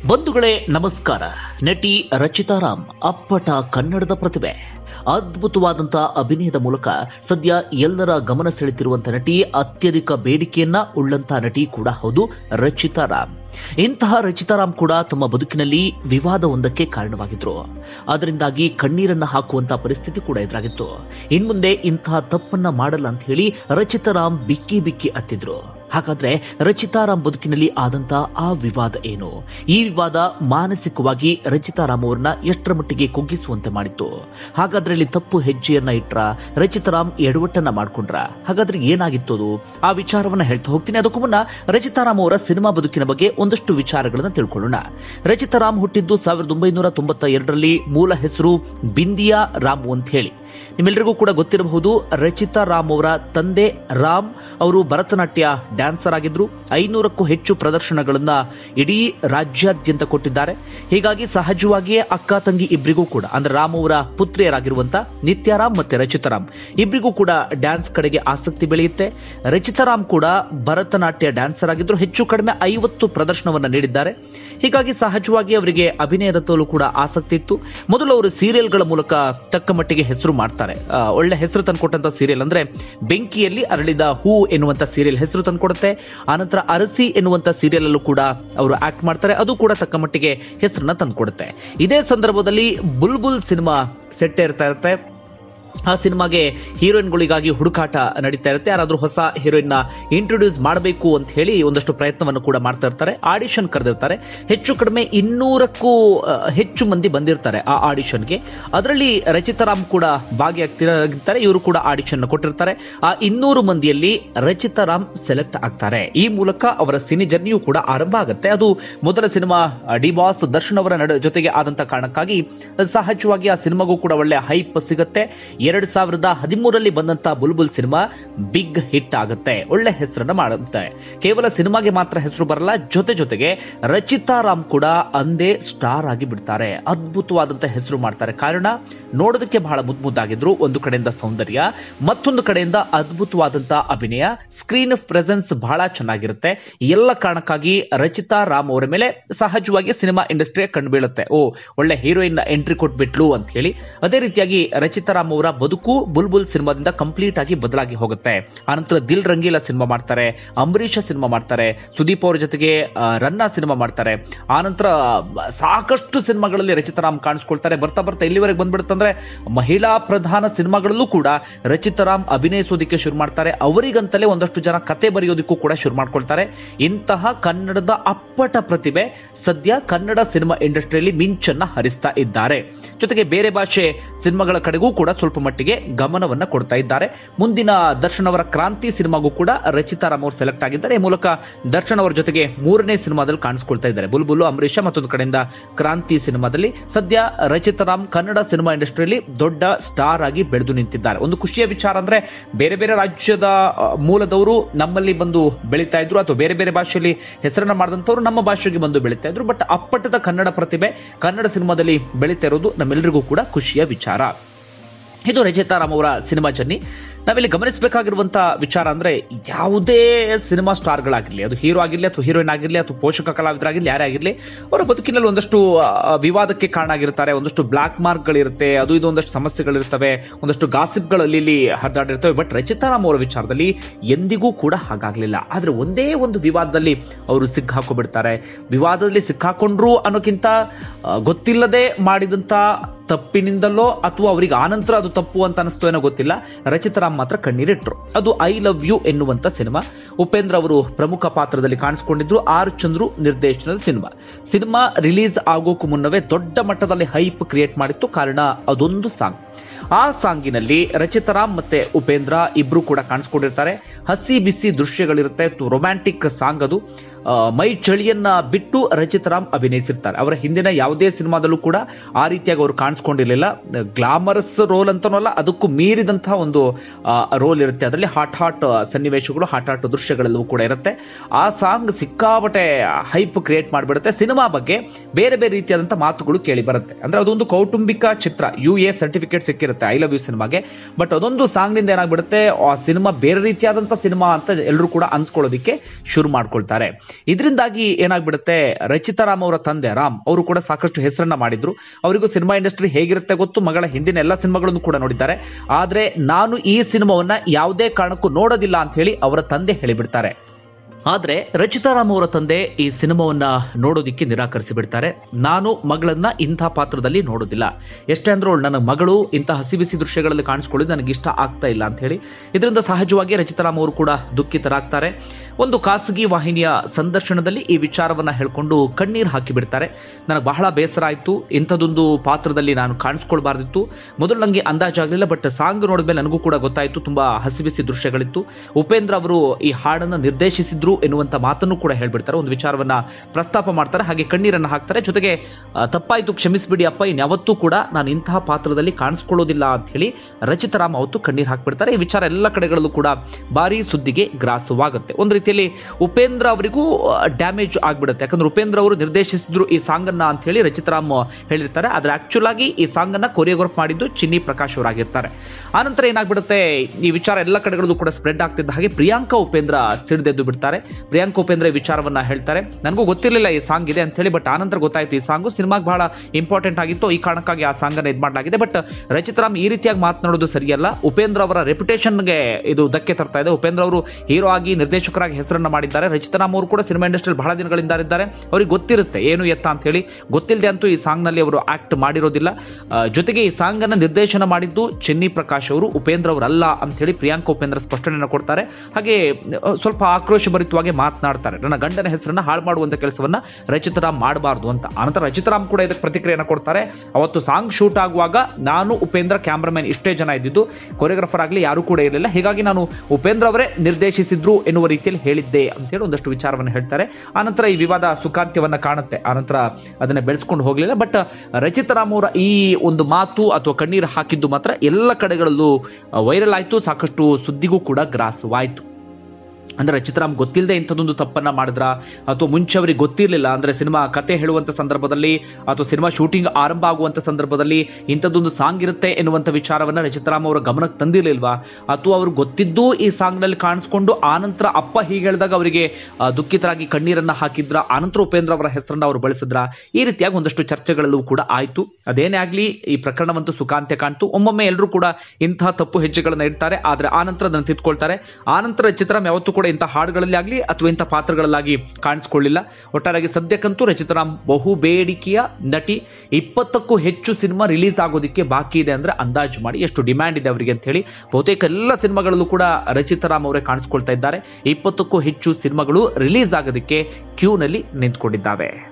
ಬಂಧುಗಳೇ ನಮಸ್ಕಾರ ನಟಿ ರಚಿತಾ ರಾಮ್ ಅಪ್ಪಟ ಕನ್ನಡದ ಪ್ರತಿಭೆ ಅದ್ಭುತವಾದಂಥ ಅಭಿನಯದ ಮೂಲಕ ಸದ್ಯ ಎಲ್ಲರ ಗಮನ ಸೆಳೆತಿರುವಂಥ ನಟಿ ಅತ್ಯಧಿಕ ಬೇಡಿಕೆಯನ್ನ ಉಳ್ಳಂತ ನಟಿ ಕೂಡ ಹೌದು ರಚಿತಾ ರಾಮ್ ಇಂತಹ ರಚಿತಾ ರಾಮ್ ಕೂಡ ತಮ್ಮ ಬದುಕಿನಲ್ಲಿ ವಿವಾದವೊಂದಕ್ಕೆ ಕಾರಣವಾಗಿದ್ರು ಅದರಿಂದಾಗಿ ಕಣ್ಣೀರನ್ನ ಹಾಕುವಂತ ಪರಿಸ್ಥಿತಿ ಕೂಡ ಎದುರಾಗಿತ್ತು ಇನ್ಮುಂದೆ ಇಂತಹ ತಪ್ಪನ್ನ ಮಾಡಲ್ಲ ಅಂತ ಹೇಳಿ ರಚಿತಾ ರಾಮ್ ಬಿಕ್ಕಿ ಬಿಕ್ಕಿ ಅತ್ತಿದ್ರು ಹಾಗಾದ್ರೆ ರಚಿತಾ ರಾಮ್ ಬದುಕಿನಲ್ಲಿ ಆದಂತ ಆ ವಿವಾದ ಏನು ಈ ವಿವಾದ ಮಾನಸಿಕವಾಗಿ ರಚಿತಾ ರಾಮ್ ಅವರನ್ನ ಎಷ್ಟರ ಮಟ್ಟಿಗೆ ಕುಗ್ಗಿಸುವಂತೆ ಮಾಡಿತ್ತು ಹಾಗಾದ್ರೆ ಇಲ್ಲಿ ತಪ್ಪು ಹೆಜ್ಜೆಯನ್ನ ಇಟ್ರ ರಚಿತಾ ರಾಮ್ ಎಡವಟ್ಟನ್ನ ಮಾಡ್ಕೊಂಡ್ರ ಹಾಗಾದ್ರೆ ಏನಾಗಿತ್ತು ಅದು ಆ ವಿಚಾರವನ್ನ ಹೇಳ್ತಾ ಹೋಗ್ತೀನಿ ಅದಕ್ಕೂ ಮುನ್ನ ರಚಿತಾ ರಾಮ್ ಅವರ ಸಿನಿಮಾ ಬದುಕಿನ ಬಗ್ಗೆ ಒಂದಷ್ಟು ವಿಚಾರಗಳನ್ನ ತಿಳ್ಕೊಳ್ಳೋಣ ರಚಿತಾ ರಾಮ್ ಹುಟ್ಟಿದ್ದು ಸಾವಿರದ ಒಂಬೈನೂರ ತೊಂಬತ್ತ ಎರಡರಲ್ಲಿ ಮೂಲ ಹೆಸರು ಬಿಂದಿಯಾ ರಾಮ್ ಅಂತ ಹೇಳಿ ನಿಮ್ಮೆಲ್ಲರಿಗೂ ಕೂಡ ಗೊತ್ತಿರಬಹುದು ರಚಿತಾ ರಾಮ್ ಅವರ ತಂದೆ ರಾಮ್ ಅವರು ಭರತನಾಟ್ಯ ಡ್ಯಾನ್ಸರ್ ಆಗಿದ್ರು ಐನೂರಕ್ಕೂ ಹೆಚ್ಚು ಪ್ರದರ್ಶನಗಳನ್ನ ಇಡೀ ರಾಜ್ಯಾದ್ಯಂತ ಕೊಟ್ಟಿದ್ದಾರೆ ಹೀಗಾಗಿ ಸಹಜವಾಗಿಯೇ ಅಕ್ಕ ತಂಗಿ ಇಬ್ಬರಿಗೂ ಕೂಡ ಅಂದ್ರೆ ರಾಮ್ ಅವರ ಪುತ್ರಿಯರಾಗಿರುವಂತ ನಿತ್ಯಾರಾಮ್ ಮತ್ತೆ ರಚಿತಾರಾಮ್ ಇಬ್ಬರಿಗೂ ಕೂಡ ಡ್ಯಾನ್ಸ್ ಕಡೆಗೆ ಆಸಕ್ತಿ ಬೆಳೆಯುತ್ತೆ ರಚಿತಾರಾಮ್ ಕೂಡ ಭರತನಾಟ್ಯ ಡ್ಯಾನ್ಸರ್ ಆಗಿದ್ರು ಹೆಚ್ಚು ಕಡಿಮೆ ಐವತ್ತು ಪ್ರದರ್ಶನವನ್ನ ನೀಡಿದ್ದಾರೆ ಹೀಗಾಗಿ ಸಹಜವಾಗಿ ಅವರಿಗೆ ಅಭಿನಯದ ತೋಲು ಕೂಡ ಆಸಕ್ತಿ ಇತ್ತು ಮೊದಲು ಅವರು ಸೀರಿಯಲ್ಗಳ ಮೂಲಕ ತಕ್ಕ ಮಟ್ಟಿಗೆ ಹೆಸರು ಮಾಡ್ತಾರೆ ಆ, ಒಳ್ಳೆ ಹೆಸರು ತಂದ್ಕೊಟ್ಟಂತ ಸೀರಿಯಲ್ ಅಂದ್ರೆ ಬೆಂಕಿಯಲ್ಲಿ ಅರಳಿದ ಹೂ ಎನ್ನುವಂತ ಸೀರಿಯಲ್ ಹೆಸರು ತಂದ್ಕೊಡುತ್ತೆ ಆನಂತರ ಅರಸಿ ಎನ್ನುವಂತ ಸೀರಿಯಲ್ ಅಲ್ಲೂ ಕೂಡ ಅವರು ಆಕ್ಟ್ ಮಾಡ್ತಾರೆ ಅದು ಕೂಡ ತಕ್ಕ ಮಟ್ಟಿಗೆ ಹೆಸರನ್ನ ತಂದ್ಕೊಡುತ್ತೆ ಇದೇ ಸಂದರ್ಭದಲ್ಲಿ ಬುಲ್ಬುಲ್ ಸಿನಿಮಾ ಸೆಟ್ ಇರ್ತಾ ಇರುತ್ತೆ ಆ ಸಿನಿಮಾಗೆ ಹೀರೋಯಿನ್ಗಳಿಗಾಗಿ ಹುಡುಕಾಟ ನಡೀತಾ ಇರುತ್ತೆ ಯಾರಾದ್ರೂ ಹೊಸ ಹೀರೋಯಿನ್ ನ ಇಂಟ್ರೊಡ್ಯೂಸ್ ಮಾಡಬೇಕು ಅಂತ ಹೇಳಿ ಒಂದಷ್ಟು ಪ್ರಯತ್ನವನ್ನು ಕೂಡ ಮಾಡ್ತಾ ಇರ್ತಾರೆ ಆಡಿಷನ್ ಕರೆದಿರ್ತಾರೆ ಹೆಚ್ಚು ಕಡಿಮೆ ಇನ್ನೂರಕ್ಕೂ ಆ, ಹೆಚ್ಚು ಮಂದಿ ಬಂದಿರ್ತಾರೆ ಆ ಆಡಿಷನ್ಗೆ ಅದರಲ್ಲಿ ರಚಿತಾರಾಮ್ ಕೂಡ ಭಾಗಿಯಾಗ್ತಿರ್ತಾರೆ ಇವರು ಕೂಡ ಆಡಿಷನ್ ಕೊಟ್ಟಿರ್ತಾರೆ ಆ ಇನ್ನೂರು ಮಂದಿಯಲ್ಲಿ ರಚಿತಾರಾಮ್ ಸೆಲೆಕ್ಟ್ ಆಗ್ತಾರೆ ಈ ಮೂಲಕ ಅವರ ಸಿನಿ ಜರ್ನಿಯೂ ಕೂಡ ಆರಂಭ ಆಗುತ್ತೆ ಅದು ಮೊದಲ ಸಿನಿಮಾ ಡಿ ಬಾಸ್ ದರ್ಶನ್ ಅವರ ನಡು ಜೊತೆಗೆ ಆದಂತ ಕಾರಣಕ್ಕಾಗಿ ಸಹಜವಾಗಿ ಆ ಸಿನಿಮಾಗೂ ಕೂಡ ಒಳ್ಳೆ ಹೈಪ್ ಸಿಗುತ್ತೆ ಎರಡ್ ಸಾವಿರದ ಹದಿಮೂರರಲ್ಲಿ ಬಂದಂತ ಬುಲ್ಬುಲ್ ಸಿನಿಮಾ ಬಿಗ್ ಹಿಟ್ ಆಗುತ್ತೆ ಒಳ್ಳೆ ಹೆಸರನ್ನ ಮಾಡುತ್ತೆ ಕೇವಲ ಸಿನಿಮಾಗೆ ಮಾತ್ರ ಹೆಸರು ಬರಲ್ಲ ಜೊತೆ ಜೊತೆಗೆ ರಚಿತಾ ರಾಮ್ ಕೂಡ ಅಂದೇ ಸ್ಟಾರ್ ಆಗಿ ಬಿಡ್ತಾರೆ ಅದ್ಭುತವಾದಂತ ಹೆಸರು ಮಾಡ್ತಾರೆ ಕಾರಣ ನೋಡೋದಕ್ಕೆ ಬಹಳ ಮುದ್ದು ಮುದ್ದಾಗಿದ್ರು ಒಂದು ಕಡೆಯಿಂದ ಸೌಂದರ್ಯ ಮತ್ತೊಂದು ಕಡೆಯಿಂದ ಅದ್ಭುತವಾದಂತ ಅಭಿನಯ ಸ್ಕ್ರೀನ್ ಪ್ರೆಸೆನ್ಸ್ ಬಹಳ ಚೆನ್ನಾಗಿರುತ್ತೆ ಈ ಎಲ್ಲ ಕಾರಣಕ್ಕಾಗಿ ರಚಿತಾ ರಾಮ್ ಅವರ ಮೇಲೆ ಸಹಜವಾಗಿ ಸಿನಿಮಾ ಇಂಡಸ್ಟ್ರಿ ಕಂಡುಬೀಳುತ್ತೆ ಓ ಒಳ್ಳೆ ಹೀರೋಯಿನ್ ಎಂಟ್ರಿ ಕೊಟ್ಬಿಟ್ಲು ಅಂತ ಹೇಳಿ ಅದೇ ರೀತಿಯಾಗಿ ರಚಿತಾ ರಾಮ್ ಅವರ ಬದುಕು ಬುಲ್ಬುಲ್ ಸಿನಿಮಾದಿಂದ ಕಂಪ್ಲೀಟ್ ಆಗಿ ಬದಲಾಗಿ ಹೋಗುತ್ತೆ ಆನಂತರ ದಿಲ್ ರಂಗೀಲ ಸಿನಿಮಾ ಮಾಡ್ತಾರೆ ಅಂಬರೀಷ ಸಿನಿಮಾ ಮಾಡ್ತಾರೆ ಸುದೀಪ್ ಅವ್ರ ಜೊತೆಗೆ ಆ, ರನ್ನ ಸಿನಿಮಾ ಮಾಡ್ತಾರೆ ಆನಂತರ ಸಾಕಷ್ಟು ಸಿನಿಮಾಗಳಲ್ಲಿ ರಚಿತಾರಾಮ್ ಕಾಣಿಸ್ಕೊಳ್ತಾರೆ ಬರ್ತಾ ಬರ್ತಾ ಇಲ್ಲಿವರೆಗೆ ಬಂದ್ಬಿಡುತ್ತಂದ್ರೆ ಮಹಿಳಾ ಪ್ರಧಾನ ಸಿನಿಮಾಗಳಲ್ಲೂ ಕೂಡ ರಚಿತಾರಾಮ್ ಅಭಿನಯಿಸೋದಕ್ಕೆ ಶುರು ಮಾಡ್ತಾರೆ ಅವರಿಗಂತಲೇ ಒಂದಷ್ಟು ಜನ ಕತೆ ಬರೆಯೋದಕ್ಕೂ ಕೂಡ ಶುರು ಮಾಡ್ಕೊಳ್ತಾರೆ ಇಂತಹ ಕನ್ನಡದ ಅಪ್ಪಟ ಪ್ರತಿಭೆ ಸದ್ಯ ಕನ್ನಡ ಸಿನಿಮಾ ಇಂಡಸ್ಟ್ರಿಯಲ್ಲಿ ಮಿಂಚನ್ನ ಹರಿಸ್ತಾ ಇದ್ದಾರೆ ಜೊತೆಗೆ ಬೇರೆ ಭಾಷೆ ಸಿನಿಮಾಗಳ ಕಡೆಗೂ ಕೂಡ ಸ್ವಲ್ಪ ಮಟ್ಟಿಗೆ ಗಮನವನ್ನ ಕೊಡ್ತಾ ಇದ್ದಾರೆ ಮುಂದಿನ ದರ್ಶನ್ ಅವರ ಕ್ರಾಂತಿ ಸಿನಿಮಾಗೂ ಕೂಡ ರಚಿತಾರಾಮ್ ಅವರು ಸೆಲೆಕ್ಟ್ ಆಗಿದ್ದಾರೆ ಈ ಮೂಲಕ ದರ್ಶನ್ ಅವರ ಜೊತೆಗೆ ಮೂರನೇ ಸಿನಿಮಾದಲ್ಲಿ ಕಾಣಿಸ್ಕೊಳ್ತಾ ಇದ್ದಾರೆ ಬುಲ್ಬುಲು ಅಂಬರೀಷ ಮತ್ತೊಂದು ಕಡೆಯಿಂದ ಕ್ರಾಂತಿ ಸಿನಿಮಾದಲ್ಲಿ ಸದ್ಯ ರಚಿತಾರಾಮ್ ಕನ್ನಡ ಸಿನಿಮಾ ಇಂಡಸ್ಟ್ರಿಯಲ್ಲಿ ದೊಡ್ಡ ಸ್ಟಾರ್ ಆಗಿ ಬೆಳೆದು ನಿಂತಿದ್ದಾರೆ ಒಂದು ಖುಷಿಯ ವಿಚಾರ ಅಂದ್ರೆ ಬೇರೆ ಬೇರೆ ರಾಜ್ಯದ ಆ, ಮೂಲದವರು ನಮ್ಮಲ್ಲಿ ಬಂದು ಬೆಳೀತಾ ಇದ್ರು ಅಥವಾ ಬೇರೆ ಬೇರೆ ಭಾಷೆಯಲ್ಲಿ ಹೆಸರನ್ನ ಮಾಡಿದಂಥವ್ರು ನಮ್ಮ ಭಾಷೆಗೆ ಬಂದು ಬೆಳೀತಾ ಇದ್ರು ಬಟ್ ಅಪ್ಪಟ್ಟದ ಕನ್ನಡ ಪ್ರತಿಭೆ ಕನ್ನಡ ಸಿನಿಮಾದಲ್ಲಿ ಬೆಳೀತಾ ಇರೋದು ನಮ್ಮೆಲ್ಲರಿಗೂ ಕೂಡ ಖುಷಿಯ ವಿಚಾರ ಇದು ರಚಿತಾರಾಮ್ ಅವರ ಸಿನಿಮಾ ಜರ್ನಿ ನಾವಿಲ್ಲಿ ಗಮನಿಸಬೇಕಾಗಿರುವಂತ ವಿಚಾರ ಅಂದ್ರೆ ಯಾವುದೇ ಸಿನಿಮಾ ಸ್ಟಾರ್ಗಳಾಗಿರ್ಲಿ ಅದು ಹೀರೋ ಆಗಿರ್ಲಿ ಅಥವಾ ಹೀರೋಯಿನ್ ಆಗಿರ್ಲಿ ಅಥವಾ ಪೋಷಕ ಕಲಾವಿದರಾಗಿರ್ಲಿ ಯಾರೇ ಆಗಿರ್ಲಿ ಅವರ ಬದುಕಿನಲ್ಲಿ ಒಂದಷ್ಟು ಆ, ವಿವಾದಕ್ಕೆ ಕಾರಣ ಆಗಿರ್ತಾರೆ ಒಂದಷ್ಟು ಬ್ಲಾಕ್ ಮಾರ್ಕ್ಗಳಿರುತ್ತೆ ಅದು ಇದು ಒಂದಷ್ಟು ಸಮಸ್ಯೆಗಳಿರ್ತವೆ ಒಂದಷ್ಟು ಗಾಸಿಪ್ಗಳಲ್ಲಿ ಇಲ್ಲಿ ಹರಿದಾಡಿರ್ತವೆ ಬಟ್ ರಚಿತಾರಾಮ್ ಅವರ ವಿಚಾರದಲ್ಲಿ ಎಂದಿಗೂ ಕೂಡ ಹಾಗಾಗ್ಲಿಲ್ಲ ಆದ್ರೆ ಒಂದೇ ಒಂದು ವಿವಾದದಲ್ಲಿ ಅವರು ಸಿಕ್ಕಾಕೊಂಡ್ಬಿಡ್ತಾರೆ ವಿವಾದದಲ್ಲಿ ಸಿಕ್ಕಾಕೊಂಡ್ರು ಅನ್ನೋಕ್ಕಿಂತ ಆ, ಗೊತ್ತಿಲ್ಲದೆ ಮಾಡಿದಂತ ತಪ್ಪಿನಿಂದಲೋ ಅಥವಾ ಅವರಿಗೆ ಆನಂತರ ಅದು ತಪ್ಪು ಅಂತ ಅನಿಸ್ತೋ ಏನೋ ಗೊತ್ತಿಲ್ಲ ರಚಿತಾರಾಮ್ ಮಾತ್ರ ಕಣ್ಣೀರಿಟ್ರು ಅದು ಐ ಲವ್ ಯು ಎನ್ನುವಂತ ಸಿನಿಮಾ ಉಪೇಂದ್ರ ಅವರು ಪ್ರಮುಖ ಪಾತ್ರದಲ್ಲಿ ಕಾಣಿಸಿಕೊಂಡಿದ್ರು ಆರ್ ಚಂದ್ರು ನಿರ್ದೇಶನದ ಸಿನಿಮಾ ಸಿನಿಮಾ ರಿಲೀಸ್ ಆಗೋಕು ಮುನ್ನವೇ ದೊಡ್ಡ ಮಟ್ಟದಲ್ಲಿ ಹೈಪ್ ಕ್ರಿಯೇಟ್ ಮಾಡಿತ್ತು ಕಾರಣ ಅದೊಂದು ಸಾಂಗ್ ಆ ಸಾಂಗಿನಲ್ಲಿ ರಚಿತಾರಾಮ್ ಮತ್ತೆ ಉಪೇಂದ್ರ ಇಬ್ರು ಕೂಡ ಕಾಣಿಸ್ಕೊಂಡಿರ್ತಾರೆ ಹಸಿ ಬಿಸಿ ದೃಶ್ಯಗಳಿರುತ್ತೆ ರೊಮ್ಯಾಂಟಿಕ್ ಸಾಂಗ್ ಅದು ಆ, ಮೈ ಚಳಿಯನ್ನ ಬಿಟ್ಟು ರಚಿತಾರಾಮ್ ಅಭಿನಯಿಸಿರ್ತಾರೆ ಅವರ ಹಿಂದಿನ ಯಾವುದೇ ಸಿನಿಮಾದಲ್ಲೂ ಕೂಡ ಆ ರೀತಿಯಾಗಿ ಅವರು ಕಾಣಿಸ್ಕೊಂಡಿರ್ಲಿಲ್ಲ ಗ್ಲಾಮರಸ್ ರೋಲ್ ಅಂತನಲ್ಲ ಅದಕ್ಕೂ ಮೀರಿದಂತಹ ಒಂದು ರೋಲ್ ಇರುತ್ತೆ ಅದರಲ್ಲಿ ಹಾಟ್ ಹಾಟ್ ಸನ್ನಿವೇಶಗಳು ಹಾಟ್ ಹಾಟ್ ದೃಶ್ಯಗಳೆಲ್ಲವೂ ಕೂಡ ಇರುತ್ತೆ ಆ ಸಾಂಗ್ ಸಿಕ್ಕಾಪಟ್ಟೆ ಹೈಪ್ ಕ್ರಿಯೇಟ್ ಮಾಡಿಬಿಡುತ್ತೆ ಸಿನಿಮಾ ಬಗ್ಗೆ ಬೇರೆ ಬೇರೆ ರೀತಿಯಾದಂತಹ ಮಾತುಗಳು ಕೇಳಿ ಬರುತ್ತೆ ಅಂದ್ರೆ ಅದೊಂದು ಕೌಟುಂಬಿಕ ಚಿತ್ರ ಯು ಎ ಸರ್ಟಿಫಿಕೇಟ್ ಸಿಕ್ಕಿರುತ್ತೆ ಐ ಲವ್ ಯು ಸಿನಿಮಾಗೆ ಬಟ್ ಅದೊಂದು ಸಾಂಗ್ ನಿಂದ ಏನಾಗ್ಬಿಡುತ್ತೆ ಆ ಸಿನಿಮಾ ಬೇರೆ ರೀತಿಯಾದಂತಹ ಸಿನಿಮಾ ಅಂತ ಎಲ್ಲರೂ ಕೂಡ ಅಂದ್ಕೊಳ್ಳೋದಿಕ್ಕೆ ಶುರು ಮಾಡ್ಕೊಳ್ತಾರೆ ಇದರಿಂದಾಗಿ ಏನಾಗ್ಬಿಡುತ್ತೆ ರಚಿತಾ ರಾಮ್ ಅವರ ತಂದೆ ರಾಮ್ ಅವರು ಕೂಡ ಸಾಕಷ್ಟು ಹೆಸರನ್ನ ಮಾಡಿದ್ರು ಅವರಿಗೂ ಸಿನಿಮಾ ಇಂಡಸ್ಟ್ರಿ ಹೇಗಿರುತ್ತೆ ಗೊತ್ತು ಮಗಳ ಹಿಂದಿನ ಎಲ್ಲ ಸಿನಿಮಾಗಳನ್ನು ಕೂಡ ನೋಡಿದ್ದಾರೆ ಆದ್ರೆ ನಾನು ಈ ಸಿನಿಮಾವನ್ನ ಯಾವುದೇ ಕಾರಣಕ್ಕೂ ನೋಡೋದಿಲ್ಲ ಅಂತ ಹೇಳಿ ಅವರ ತಂದೆ ಹೇಳಿಬಿಡ್ತಾರೆ ಆದ್ರೆ ರಚಿತಾರಾಮ್ ಅವರ ತಂದೆ ಈ ಸಿನಿಮಾವನ್ನ ನೋಡೋದಿಕ್ಕೆ ನಿರಾಕರಿಸಿ ಬಿಡ್ತಾರೆ ನಾನು ಮಗಳನ್ನ ಇಂಥ ಪಾತ್ರದಲ್ಲಿ ನೋಡೋದಿಲ್ಲ ಎಷ್ಟೇ ಅಂದ್ರೂ ಅವಳು ನನ್ನ ಮಗಳು ಇಂಥ ಹಸಿ ಬಿಸಿ ದೃಶ್ಯಗಳಲ್ಲಿ ಕಾಣಿಸ್ಕೊಳ್ಳೋದು ನನಗೆ ಇಷ್ಟ ಆಗ್ತಾ ಇಲ್ಲ ಅಂತ ಹೇಳಿ ಇದರಿಂದ ಸಹಜವಾಗಿ ರಚಿತಾರಾಮ್ ಅವರು ಕೂಡ ದುಃಖಿತರಾಗ್ತಾರೆ ಒಂದು ಖಾಸಗಿ ವಾಹಿನಿಯ ಸಂದರ್ಶನದಲ್ಲಿ ಈ ವಿಚಾರವನ್ನ ಹೇಳ್ಕೊಂಡು ಕಣ್ಣೀರು ಹಾಕಿ ಬಿಡ್ತಾರೆ ನನಗೆ ಬಹಳ ಬೇಸರ ಆಯ್ತು ಇಂಥದ್ದೊಂದು ಪಾತ್ರದಲ್ಲಿ ನಾನು ಕಾಣಿಸ್ಕೊಳ್ಬಾರ್ದಿತ್ತು ಮೊದಲು ನನಗೆ ಅಂದಾಜಾಗಲಿಲ್ಲ ಬಟ್ ಸಾಂಗ್ ನೋಡಿದ್ಮೇಲೆ ನನಗೂ ಕೂಡ ಗೊತ್ತಾಯಿತು ತುಂಬಾ ಹಸಿ ಬಿಸಿ ದೃಶ್ಯಗಳಿತ್ತು ಉಪೇಂದ್ರ ಅವರು ಈ ಹಾಡನ್ನು ನಿರ್ದೇಶಿಸಿದ್ರು ಎನ್ನುವಂತ ಮಾತನ್ನು ಕೂಡ ಹೇಳ್ಬಿಡ್ತಾರೆ ಒಂದು ವಿಚಾರವನ್ನ ಪ್ರಸ್ತಾಪ ಮಾಡ್ತಾರೆ ಹಾಗೆ ಕಣ್ಣೀರನ್ನು ಹಾಕ್ತಾರೆ ಜೊತೆಗೆ ಆ, ತಪ್ಪಾಯ್ತು ಕ್ಷಮಿಸ್ಬಿಡಿ ಅಪ್ಪ ಇನ್ಯಾವತ್ತೂ ಕೂಡ ನಾನು ಇಂತಹ ಪಾತ್ರದಲ್ಲಿ ಕಾಣಿಸ್ಕೊಳ್ಳೋದಿಲ್ಲ ಅಂತ ಹೇಳಿ ರಚಿತಾರಾಮ್ ಅವತ್ತು ಕಣ್ಣೀರು ಹಾಕ್ಬಿಡ್ತಾರೆ ಈ ವಿಚಾರ ಎಲ್ಲ ಕಡೆಗಳಲ್ಲೂ ಕೂಡ ಭಾರಿ ಸುದ್ದಿಗೆ ಗ್ರಾಸವಾಗುತ್ತೆ ಒಂದು ರೀತಿಯಲ್ಲಿ ಉಪೇಂದ್ರ ಅವರಿಗೂ ಡ್ಯಾಮೇಜ್ ಆಗ್ಬಿಡುತ್ತೆ ಯಾಕಂದ್ರೆ ಉಪೇಂದ್ರ ಅವರು ನಿರ್ದೇಶಿಸಿದ್ರು ಈ ಸಾಂಗ್ ಅನ್ನ ಅಂತ ಹೇಳಿ ರಚಿತಾರಾಮ್ ಹೇಳಿರ್ತಾರೆ ಆದ್ರೆ ಆಕ್ಚುಲ್ ಆಗಿ ಈ ಸಾಂಗ್ ಅನ್ನ ಕೊರಿಯೋಗ್ರಾಫ್ ಮಾಡಿದ್ದು ಚಿನ್ನಿ ಪ್ರಕಾಶ್ ಅವರಾಗಿರ್ತಾರೆ ಆನಂತರ ಏನಾಗ್ಬಿಡುತ್ತೆ ಈ ವಿಚಾರ ಎಲ್ಲ ಕಡೆಗಳಲ್ಲೂ ಕೂಡ ಸ್ಪ್ರೆಡ್ ಆಗ್ತಿದ್ದ ಹಾಗೆ ಪ್ರಿಯಾಂಕಾ ಉಪೇಂದ್ರ ಸಿಡಿದೆದ್ದು ಬಿಡ್ತಾರೆ ಪ್ರಿಯಾಂಕಾ ಉಪೇಂದ್ರ ಈ ವಿಚಾರವನ್ನ ಹೇಳ್ತಾರೆ ನನಗೂ ಗೊತ್ತಿರಲಿಲ್ಲ ಈ ಸಾಂಗ್ ಇದೆ ಅಂತ ಹೇಳಿ ಬಟ್ ಆನಂತರ ಗೊತ್ತಾಯ್ತು ಈ ಸಾಂಗು ಸಿನಿಮಾಗೆ ಬಹಳ ಇಂಪಾರ್ಟೆಂಟ್ ಆಗಿತ್ತು ಈ ಕಾರಣಕ್ಕಾಗಿ ಆ ಸಾಂಗ್ ಅನ್ನ ಇದು ಮಾಡಲಾಗಿದೆ ಬಟ್ ರಚಿತಾರಾಮ್ ಈ ರೀತಿಯಾಗಿ ಮಾತನಾಡೋದು ಸರಿಯಲ್ಲ ಉಪೇಂದ್ರ ಅವರ ರೆಪ್ಯುಟೇಷನ್ಗೆ ಇದು ಧಕ್ಕೆ ತರ್ತಾ ಇದೆ ಉಪೇಂದ್ರ ಅವರು ಹೀರೋ ಆಗಿ ನಿರ್ದೇಶಕರಾಗಿ ಹೆಸರನ್ನ ಮಾಡಿದ್ದಾರೆ ರಚಿತಾರಾಮ್ ಅವರು ಕೂಡ ಸಿನಿಮಾ ಇಂಡಸ್ಟ್ರಿಯಲ್ಲಿ ಬಹಳ ದಿನಗಳಿಂದ ಇದ್ದಾರೆ ಅವ್ರಿಗೆ ಗೊತ್ತಿರುತ್ತೆ ಏನು ಎತ್ತ ಅಂತ ಹೇಳಿ ಗೊತ್ತಿಲ್ಲದೆ ಅಂತೂ ಈ ಸಾಂಗ್ ನಲ್ಲಿ ಅವರು ಆಕ್ಟ್ ಮಾಡಿರೋದಿಲ್ಲ ಆ, ಜೊತೆಗೆ ಈ ಸಾಂಗ್ ಅನ್ನ ನಿರ್ದೇಶನ ಮಾಡಿದ್ದು ಚೆನ್ನಿ ಪ್ರಕಾಶ್ ಅವರು ಉಪೇಂದ್ರ ಅವರಲ್ಲ ಅಂತ ಹೇಳಿ ಪ್ರಿಯಾಂಕಾ ಉಪೇಂದ್ರ ಸ್ಪಷ್ಟನೆಯನ್ನು ಕೊಡ್ತಾರೆ ಹಾಗೆ ಆ, ಸ್ವಲ್ಪ ಆಕ್ರೋಶಭರಿತವಾಗಿ ಮಾತನಾಡ್ತಾರೆ ನನ್ನ ಗಂಡನ ಹೆಸರನ್ನ ಹಾಳು ಮಾಡುವಂತ ಕೆಲಸವನ್ನ ರಚಿತರಾಮ್ ಮಾಡಬಾರ್ದು ಅಂತ ಆನಂತರ ರಚಿತರಾಮ್ ಕೂಡ ಇದಕ್ಕೆ ಪ್ರತಿಕ್ರಿಯೆಯನ್ನು ಕೊಡ್ತಾರೆ ಅವತ್ತು ಸಾಂಗ್ ಶೂಟ್ ಆಗುವಾಗ ನಾನು ಉಪೇಂದ್ರ ಕ್ಯಾಮ್ರಾಮನ್ ಇಷ್ಟೇ ಜನ ಇದ್ದಿದ್ದು ಕೊರಿಯೋಗ್ರಫರ್ ಆಗಲಿ ಯಾರು ಕೂಡ ಇರಲಿಲ್ಲ ಹೀಗಾಗಿ ನಾನು ಉಪೇಂದ್ರ ಅವರೇ ನಿರ್ದೇಶಿಸಿದ್ರು ಎನ್ನುವ ರೀತಿಯಲ್ಲಿ ಹೇಳಿದ್ದೆ ಅಂತ ಹೇಳಿ ಒಂದಷ್ಟು ವಿಚಾರವನ್ನು ಹೇಳ್ತಾರೆ ಆನಂತರ ಈ ವಿವಾದ ಸುಖಾಂತ್ಯವನ್ನ ಕಾಣುತ್ತೆ ಆನಂತರ ಅದನ್ನ ಬೆಳೆಸ್ಕೊಂಡು ಹೋಗಲಿಲ್ಲ ಬಟ್ ರಚಿತರಾಮ್ ಅವರ ಈ ಒಂದು ಮಾತು ಅಥವಾ ಕಣ್ಣೀರು ಹಾಕಿದ್ದು ಮಾತ್ರ ಎಲ್ಲ ಕಡೆಗಳಲ್ಲೂ ವೈರಲ್ ಆಯ್ತು ಸಾಕಷ್ಟು ಸುದ್ದಿಗೂ ಕೂಡ ಗ್ರಾಸವಾಯಿತು ಅಂದ್ರೆ ರಚಿತರಾಮ್ ಗೊತ್ತಿಲ್ಲದೆ ಇಂಥದ್ದೊಂದು ತಪ್ಪನ್ನ ಮಾಡಿದ್ರ ಅಥವಾ ಮುಂಚೆ ಅವರಿಗೆ ಗೊತ್ತಿರಲಿಲ್ಲ ಅಂದ್ರೆ ಸಿನಿಮಾ ಕತೆ ಹೇಳುವಂತ ಸಂದರ್ಭದಲ್ಲಿ ಅಥವಾ ಸಿನಿಮಾ ಶೂಟಿಂಗ್ ಆರಂಭ ಆಗುವಂತ ಸಂದರ್ಭದಲ್ಲಿ ಇಂಥದ್ದೊಂದು ಸಾಂಗ್ ಇರುತ್ತೆ ಎನ್ನುವಂತ ವಿಚಾರವನ್ನ ರಚಿತರಾಮ್ ಅವರ ಗಮನಕ್ಕೆ ತಂದಿರಲಿಲ್ವಾ ಅಥವಾ ಅವ್ರು ಗೊತ್ತಿದ್ದು ಈ ಸಾಂಗ್ ನಲ್ಲಿ ಕಾಣಿಸ್ಕೊಂಡು ಆನಂತರ ಅಪ್ಪ ಹೀಗೆ ಹೇಳಿದಾಗ ಅವರಿಗೆ ಆ, ದುಃಖಿತರಾಗಿ ಕಣ್ಣೀರನ್ನ ಹಾಕಿದ್ರ ಆನಂತರ ಉಪೇಂದ್ರ ಅವರ ಹೆಸರನ್ನ ಅವರು ಬಳಸಿದ್ರ ಈ ರೀತಿಯಾಗಿ ಒಂದಷ್ಟು ಚರ್ಚೆಗಳಲ್ಲೂ ಕೂಡ ಆಯ್ತು ಅದೇನೇ ಆಗ್ಲಿ ಈ ಪ್ರಕರಣವಂತೂ ಸುಖಾಂತ್ಯ ಕಾಣ್ತು ಒಮ್ಮೊಮ್ಮೆ ಎಲ್ಲರೂ ಕೂಡ ಇಂತಹ ತಪ್ಪು ಹೆಜ್ಜೆಗಳನ್ನ ಇಡ್ತಾರೆ ಆದ್ರೆ ಆನಂತರ ಅದನ್ನು ತಿದ್ಕೊಳ್ತಾರೆ ಆನಂತರ ರಚಿತರಾಮ್ ಯಾವತ್ತೂ ಕೂಡ ಇಂಥ ಹಾಡುಗಳಲ್ಲಿ ಆಗಲಿ ಅಥವಾ ಇಂಥ ಪಾತ್ರಗಳಲ್ಲಾಗಿ ಕಾಣಿಸ್ಕೊಳ್ಳಿಲ್ಲ ಒಟ್ಟಾರೆಯಾಗಿ ಸದ್ಯಕ್ಕಂತೂ ರಚಿತರಾಮ್ ಬಹು ಬೇಡಿಕೆಯ ನಟಿ ಇಪ್ಪತ್ತಕ್ಕೂ ಹೆಚ್ಚು ಸಿನಿಮಾ ರಿಲೀಸ್ ಆಗೋದಕ್ಕೆ ಬಾಕಿ ಇದೆ ಅಂದ್ರೆ ಅಂದಾಜು ಮಾಡಿ ಎಷ್ಟು ಡಿಮ್ಯಾಂಡ್ ಇದೆ ಅವರಿಗೆ ಅಂತ ಹೇಳಿ ಬಹುತೇಕ ಎಲ್ಲ ಸಿನಿಮಾಗಳಲ್ಲೂ ಕೂಡ ರಚಿತರಾಮ್ ಅವರೇ ಕಾಣಿಸ್ಕೊಳ್ತಾ ಇದ್ದಾರೆ ಇಪ್ಪತ್ತಕ್ಕೂ ಹೆಚ್ಚು ಸಿನಿಮಾಗಳು ರಿಲೀಸ್ ಆಗೋದಕ್ಕೆ ಕ್ಯೂನಲ್ಲಿ ನಿಂತ್ಕೊಂಡಿದ್ದಾವೆ